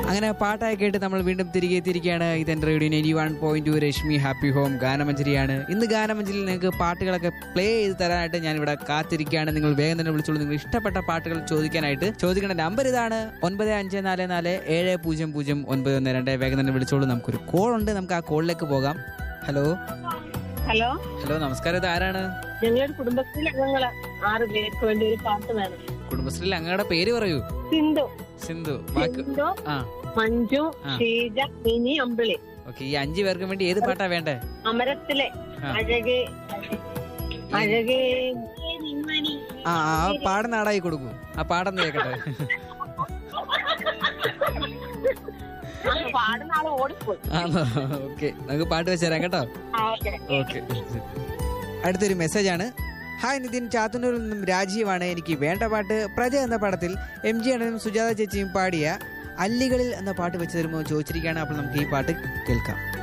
അങ്ങനെ പാട്ടായി കേട്ട് നമ്മൾ വീണ്ടും തിരികെ എത്തിയിരിക്കുകയാണ് ഇതെന്റെ radio ninety one point two Rashmi happy home ഗാനമഞ്ജരിയാണ് ഇന്ന് ഗാനമഞ്ജരിയിൽ നിങ്ങൾക്ക് പാട്ടുകളൊക്കെ പ്ലേ ചെയ്ത് തരാനായിട്ട് ഞാൻ ഇവിടെ കാത്തിരിക്കുകയാണ് നിങ്ങൾ വേഗം തന്നെ വിളിച്ചോളൂ നിങ്ങൾ ഇഷ്ടപ്പെട്ട പാട്ടുകൾ ചോദിക്കാനായിട്ട് ചോദിക്കേണ്ട നമ്പർ ഇതാണ് ഒൻപത് അഞ്ച് നാല് നാല് ഏഴ് പൂജ്യം പൂജ്യം ഒൻപത് ഒന്ന് രണ്ട് വേഗം തന്നെ വിളിച്ചോളൂ നമുക്കൊരു കോൾ ഉണ്ട് നമുക്ക് ആ കോളിലേക്ക് പോകാം ഹലോ ഹലോ ഹലോ നമസ്കാരം ഇത് ആരാണ് ഞങ്ങളൊരു കുടുംബശ്രീ അംഗങ്ങള് ആറ് പേർക്ക് വേണ്ടി ഒരു പാട്ട് വേണം കുടുംബശ്രീയിൽ അങ്ങയുടെ പേര് പറയൂ സിന്ധു സിന്ധു ബാക്കി സിന്ധു ആ മഞ്ജു ആ. ഷീജ മിനി അമ്പിളി ഓക്കെ ഈ അഞ്ചു പേർക്കും വേണ്ടി ഏത് പാട്ടാ വേണ്ടേ അമരത്തിലെ ആ. അഴകേ അഴകേ നിന്മണി. ആ ആ ആ പാടുന്ന ആടായി കൊടുക്കൂ ആ പാടന്ന് കേക്കട്ടെ ആ, പാടുന്ന ആള് ഓടിപ്പോയി ആണോ ഓക്കെ നമുക്ക് പാട്ട് വെച്ചുതരാം കേട്ടോ ആ, ഓക്കേ. ഓക്കെ അടുത്തൊരു മെസ്സേജ് ആണ് ഹായ് നിതിൻ ചാത്തന്നൂരിൽ നിന്നും രാജീവാണ് എനിക്ക് വേണ്ട പാട്ട് പ്രജ എന്ന പടത്തിൽ എം ജി അണ്ണനും സുജാത ചേച്ചിയും പാടിയ അല്ലികളിൽ എന്ന പാട്ട് വെച്ച് തരുമോ ചോദിച്ചിരിക്കുകയാണ് അപ്പോൾ നമുക്ക് ഈ പാട്ട് കേൾക്കാം